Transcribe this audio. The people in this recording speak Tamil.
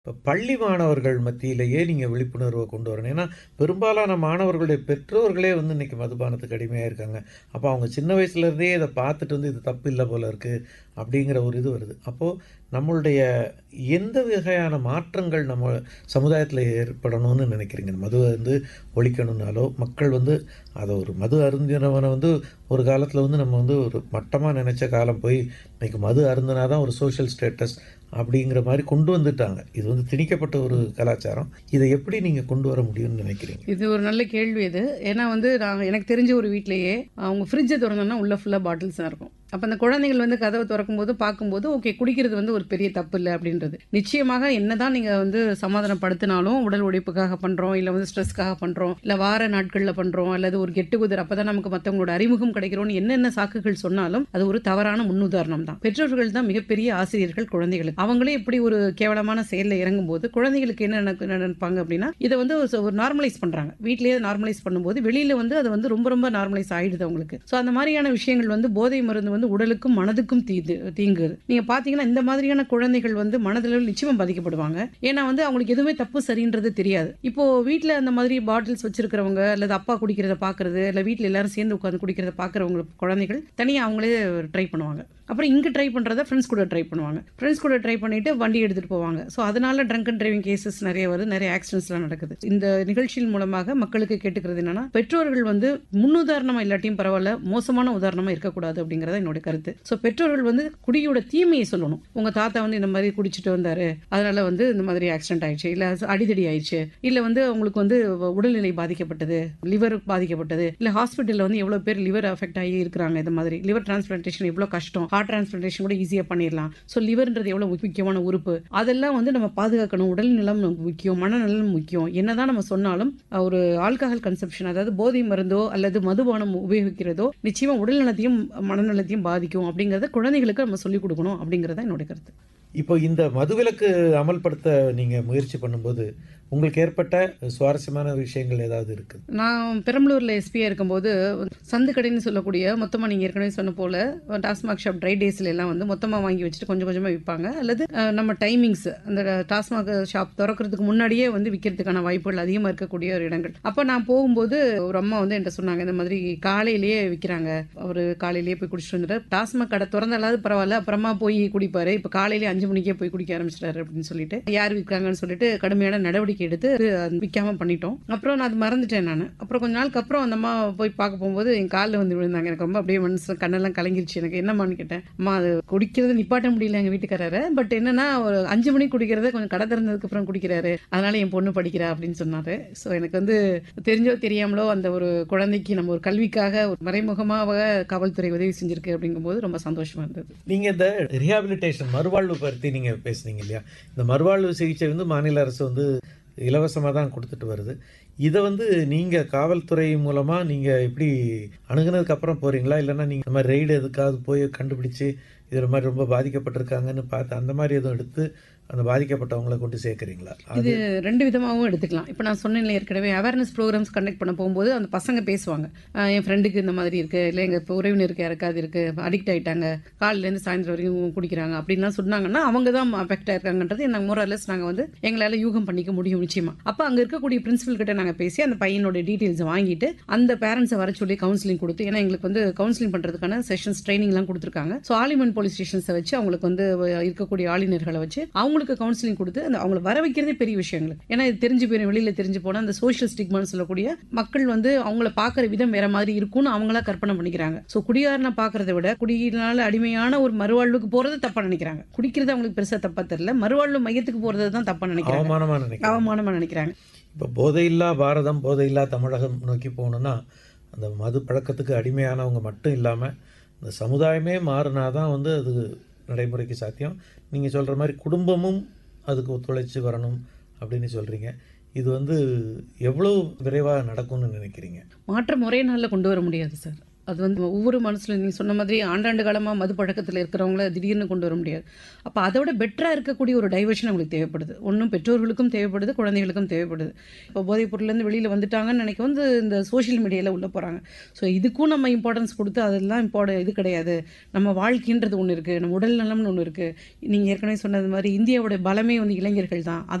இப்போ பள்ளி மாணவர்கள் மத்தியிலேயே நீங்க விழிப்புணர்வ கொண்டு வரணும். ஏன்னா, பெரும்பாலான மாணவர்களுடைய பெற்றோர்களே வந்து இன்னைக்கு மதுபானத்துக்கு அடிமையா இருக்காங்க. அப்ப அவங்க சின்ன வயசுல இருந்தே இத பார்த்துட்டு வந்து இது தப்பு இல்ல போல இருக்கு, அப்படிங்கிற ஒரு இது வருது. அப்போ நம்மளுடைய எந்த வகையான மாற்றங்கள் நம்ம சமுதாயத்தில ஏற்படணும்னு நினைக்கிறீங்க? மதுவ வந்து ஒழிக்கணும்னாலோ, மக்கள் வந்து அத ஒரு மது அருந்தினவன வந்து ஒரு காலத்தில வந்து நம்ம வந்து ஒரு மட்டமா நெனைச்ச காலம் போய், இன்னைக்கு மது அருந்துனா தான் ஒரு சோஷியல் ஸ்டேட்டஸ் அப்படிங்கிற மாரி கொண்டு வந்துட்டாங்க. இது வந்து திணிக்கப்பட்ட ஒரு கலாச்சாரம். இத எப்படி நீங்க கொண்டு வர முடியும்னு நினைக்கிறீங்க? இது ஒரு நல்ல கேள்வி இது. ஏன்னா வந்து நான் எனக்கு தெரிஞ்ச ஒரு வீட்லயே, அவங்க ஃப்ரிட்ஜ தொறந்தோம்னா உள்ள ஃபுல்லா பாட்டில்ஸ் தான் இருக்கும். அப்ப அந்த குழந்தைகள் வந்து கதவ தொறக்கும்போது பார்க்கும்போது, ஓகே குடிக்கிறது வந்து ஒரு பெரிய தப்பு இல்ல அப்படின்றது. நிச்சயமாக என்னதான் நீங்க வந்து சமாதானப்படுத்தினாலும், உடல் உழைப்புக்காக பண்றோம், இல்ல வந்து ஸ்ட்ரெஸ்க்காக பண்றோம், இல்ல வார நாட்கள்ல பண்றோம், அல்லது ஒரு கெட் டுகெதர் அப்பதான் நமக்கு மத்தவங்களோட அறிமுகம் கிடைக்கிறோம்னு என்னென்ன சாக்குகள் சொன்னாலும், அது ஒரு தவறான முன்னுதாரணம் தான். பெற்றோர்கள் தான் மிகப்பெரிய ஆசிரியர்கள் குழந்தைகளுக்கு. அவங்களே இப்படி ஒரு கேவலமான செயல்ல இறங்கும்போது, குழந்தைகளுக்கு என்ன நெனக்கு நெனைப்பாங்க அப்படின்னா, இத வந்து ஒரு நார்மலைஸ் பண்றாங்க. வீட்லயே நார்மலைஸ் பண்ணும்போது, வெளியில வந்து அது வந்து ரொம்ப ரொம்ப நார்மலைஸ் ஆயிடுது அவங்களுக்கு. ஸோ அந்த மாரியான விஷயங்கள் வந்து போதை மருந்து வந்து உடலுக்கும், மனதுக்கும் தீது தீங்கு. நீங்க பார்த்தீங்கன்னா, இந்த மாதிரியான குழந்தைகள் வந்து மனதளவில் நிச்சயமா பாதிக்கப்படுவாங்க. ஏன்னா வந்து அவங்களுக்கு எதுவுமே தப்பு சரின்றது தெரியாது. இப்போ வீட்ல அந்த மாதிரி பாட்டில்ஸ் வச்சிருக்கிறவங்க, அல்லது அப்பா குடிக்கிறத பார்க்கறது, இல்ல வீட்ல எல்லாரும் சேர்ந்து உட்கார்ந்து குடிக்கிறத பார்க்கிறவங்க குழந்தைகள் தனியா அவங்களே ட்ரை பண்ணுவாங்க. அப்புறம் இங்க ட்ரை பண்றத ஃப்ரெண்ட்ஸ் கூட ட்ரை பண்ணுவாங்க. ஃப்ரெண்ட்ஸ் கூட ட்ரை பண்ணிட்டு வண்டி எடுத்துட்டு போவாங்க. ஸோ அதனால ட்ரங்க் அண்ட் டிரைவிங் கேஸஸ் நெறைய வருது. நெறைய ஆக்சிடென்ட்ஸ்லாம் நடக்குது. இந்த நிகழ்ச்சியின் மூலமாக மக்களுக்கு கேட்டுக்கிறது என்னன்னா, பெற்றோர்கள் வந்து முன்னுதாரணமா இல்லாட்டியும் பரவால்ல, மோசமான உதாரணமா இருக்கக்கூடாது அப்படிங்கிறது என்னோட கருத்து. ஸோ பெற்றோர்கள் வந்து குடியோட தீமையை சொல்லணும். உங்க தாத்தா வந்து இந்த மாரி குடிச்சிட்டு வந்தாரு. அதனால வந்து இந்த மாதிரி ஆக்சிடென்ட் ஆயிடுச்சு. இல்ல அடிதடி ஆயிடுச்சு. இல்ல வந்து அவங்களுக்கு வந்து உடல்நிலை பாதிக்கப்பட்டது. லிவர் பாதிக்கப்பட்டது. இல்ல ஹாஸ்பிட்டல்ல வந்து எவ்வளோ பேர் லிவர் அஃபெக்ட் ஆகி இருக்கிறாங்க இந்த மாதிரி. லிவர் டிரான்ஸ்பிளான்டேஷன் எவ்வளோ கஷ்டம். ஹார்ட் டிரான்ஸ்பிளான்டேஷன் கூட ஈஸியா பண்ணிரலாம். ஸோ லிவர்ன்றது எவ்வளோ முக்கியமான உறுப்பு. அதெல்லாம் வந்து நம்ம பாதுகாக்கணும். உடல் நலம் நமக்கு முக்கியம். மனநலம் முக்கியம். என்னதான் நம்ம சொன்னாலும், ஒரு ஆல்கஹால் கன்சம்ப்ஷன் அதாவது போதை மருந்தோ அல்லது மதுபானம் உபயோகிக்கிறதோ, நிச்சயமா உடல் நலத்தையும், மனநலத்தையும் பாதிக்கும் அப்படிங்கிறத குழந்தைகளுக்கு நம்ம சொல்லிக் குடுக்கணும் அப்படிங்கிறது தான் என்னோட கருத்து. இப்போ இந்த மதுவிலக்கு அமல்படுத்த நீங்க முயற்சி பண்ணும்போது, உங்களுக்கு ஏற்பட்ட சுவாரஸ்யமான விஷயங்கள் ஏதாவது இருக்கு? நான் பெரம்பலூர்ல எஸ்பியா இருக்கும்போது, சந்து கடைன்னு சொல்லக்கூடிய மொத்தமா நீங்க ஏற்கனவே சொன்ன போல, டாஸ்மாக் ஷாப் ட்ரை டேஸ்ல எல்லாம் வந்து மொத்தமா வாங்கி வச்சுட்டு கொஞ்சம் கொஞ்சமா விப்பாங்க. அல்லது நம்ம டைமிங்ஸ் அந்த டாஸ்மாக் ஷாப் தொறக்கறதுக்கு முன்னாடியே வந்து விக்கிறதுக்கான வாய்ப்புகள் அதிகமா இருக்கக்கூடிய ஒரு இடங்கள். அப்ப நான் போகும்போது ஒரு அம்மா வந்து என்ட்ட சொன்னாங்க, இந்த மாதிரி காலையிலேயே விக்கிறாங்க. அவரு காலையிலேயே போய் குடிச்சிட்டு வந்துட்டாரு. டாஸ்மாக் கடை தொறந்தாலாவது பரவால்ல. அப்புறமா போய் குடிப்பாரு. இப்ப காலையிலேயே 5 மணிக்கே போய் குடிக்க ஆரம்பிச்சிட்டாரு அப்படின்னு சொல்லிட்டு, யார் விக்கிறாங்கன்னு சொல்லிட்டு கடுமையான நடவடிக்கை எடுத்து விக்காம பண்ணிட்டோம். அப்புறம் நான் அது மறந்துட்டேன் நானு. அப்புறம் கொஞ்ச நாளுக்கு அப்புறம் அந்த அம்மா போய் பார்க்க போகும்போது என் கால்ல வந்து விழுந்தாங்க. எனக்கு ரொம்ப அப்படியே மனசு கண்ணெல்லாம் கலங்கிருச்சு எனக்கு. என்னம்மான்னு கேட்டேன். அம்மா அது குடிக்கிறத நிப்பாட்ட முடியல எங்க வீட்டுக்காரர. பட் என்னன்னா ஒரு 5 மணிக்கு குடிக்கிறத கொஞ்சம் கடை திறந்ததுக்கு அப்புறம் குடிக்கிறாரு. அதனால என் பொண்ணு படிக்கிறா அப்படின்னு சொன்னாரு. ஸோ எனக்கு வந்து தெரிஞ்சோ தெரியாமலோ அந்த ஒரு குழந்தைக்கு நம்ம ஒரு கல்விக்காக ஒரு மறைமுகமாக காவல்துறை உதவி செஞ்சிருக்கு அப்படிங்கும்போது ரொம்ப சந்தோஷமா இருந்தது. நீங்க இந்த ரிஹாபிலிட்டேஷன் மறுவாழ்வு பத்தி நீங்க பேசுனீங்க இல்லையா? இந்த மறுவாழ்வு சிகிச்சை வந்து மாநில அரசு வந்து இலவசமா தான் குடுத்துட்டு வருது. இத வந்து நீங்க காவல்துறை மூலமா நீங்க எப்படி அணுகுனதுக்கு அப்புறம் போறீங்களா? இல்லன்னா நீங்க இந்த மாரி ரெய்டு எதுக்காவது போய் கண்டுபிடிச்சு, இது மாரி ரொம்ப பாதிக்கப்பட்டிருக்காங்கன்னு பார்த்து அந்த மாரி எதுவும் எடுத்து அந்த பாதிக்கப்பட்டவங்கள கொண்டு சேர்க்கிறீங்களா? இது 2 விதமாவும் எடுத்துக்கலாம். இப்ப நான் சொன்னேன்ல ஏற்கனவே அவேர்னஸ் புரோகிராம்ஸ் கண்டக்ட் பண்ண போகும்போது அந்த பசங்க பேசுவாங்க. என் ஃப்ரெண்டுக்கு இந்த மாதிரி இருக்கு. இல்ல எங்க உறவினருக்கு யாருக்காவது இருக்கு. அடிக்ட் ஆயிட்டாங்க. காலையிலேருந்து சாயந்தரம் வரைக்கும் குடிக்கிறாங்க அப்படின்லாம் சொன்னாங்கன்னா, அவங்க தான் அஃபெக்ட் ஆயிருக்காங்கன்றது நாங்க மோர் ஆர் லெஸ் நாங்க வந்து எங்களால யூகம் பண்ணிக்க முடியும் நிச்சயமா. அப்ப அங்க இருக்கக்கூடிய பிரின்சிபல் கிட்ட நாங்க பேசி அந்த பையனோட டீடைல்ஸ் வாங்கிட்டு, அந்த பேரண்ட்ஸ வர சொல்லி கவுன்சிலிங் குடுத்து ஏன்னா எங்களுக்கு வந்து கவுன்சிலிங் பண்றதுக்கான செஷன்ஸ் ட்ரெய்னிங்லாம் குடுத்துருக்காங்க. ஸோ ஆலிமென்ட் போலீஸ் ஸ்டேஷன்ஸ வச்சு அவங்களுக்கு வந்து இருக்கக்கூடிய ஆளுநர்கள வச்சு அவங்களுக்கு கவுன்சிலிங் குடுத்து அந்த அவங்கள வர வைக்கிறதே பெரிய விஷயம் எங்களுக்கு. ஏன்னா இது தெரிஞ்சு போயிரும். வெளியில தெரிஞ்சு போனா அந்த சோஷியல் ஸ்டிக்மான்னு சொல்லக்கூடிய மக்கள் வந்து அவங்கள பார்க்குற விதம் வேற மாதிரி இருக்கும்னு அவங்களா கற்பனை பண்ணிக்கிறாங்க. ஸோ குடிகாரன பார்க்கறத விட குடியினால அடிமையான ஒரு மறுவாழ்வுக்கு போறது தப்பா நினைக்கிறாங்க. குடிக்கிறது அவங்களுக்கு பெருசா தப்பா தெரியல. மறுவாழ்வு மையத்துக்கு போறது தான் தப்பா நினைக்கிறாங்க. அவமானமா நினைக்கிறாங்க. அவமானமா நினைக்கிறாங்க. இப்ப போதையில்லா பாரதம், போதையில்லா தமிழகம் நோக்கி போகணும்னா, அந்த மது பழக்கத்துக்கு அடிமையானவங்க மட்டும் இல்லாம, இந்த சமுதாயமே மாறுனா தான் வந்து அது நடைமுறைக்கு சாத்தியம். நீங்க சொல்ற மாரி குடும்பமும் அதுக்கு ஒத்துழைச்சு வரணும் அப்படின்னு சொல்றீங்க. இது வந்து எவ்வளவு விரைவா நடக்கும்னு நினைக்கிறீங்க? மாற்றம் ஒரே நாள்ல கொண்டு வர முடியாது சார். அது வந்து ஒவ்வொரு மனசுல நீங்க சொன்ன மாதிரி ஆண்டாண்டு காலமா மது பழக்கத்துல இருக்கிறவங்கள திடீர்னு கொண்டு வர முடியாது. அப்ப அதை விட பெட்டரா இருக்கக்கூடிய ஒரு டைவர்ஷன் அவங்களுக்கு தேவைப்படுது. ஒண்ணும் பெற்றோர்களுக்கும் தேவைப்படுது, குழந்தைகளுக்கும் தேவைப்படுது. இப்போ போதைப் பொருள்லேருந்து வெளியில வந்துட்டாங்கன்னு நினைக்க வந்து இந்த சோஷியல் மீடியால உள்ள போறாங்க. ஸோ இதுக்கும் நம்ம இம்பார்ட்டன்ஸ் கொடுத்து அதெல்லாம் இம்பார்ட இது கிடையாது. நம்ம வாழ்க்கைன்றது ஒண்ணு இருக்கு. நம்ம உடல் நலம்னு ஒண்ணு இருக்கு. நீங்க ஏற்கனவே சொன்னது மாரி இந்தியாவோட பலமே வந்து இளைஞர்கள் தான்.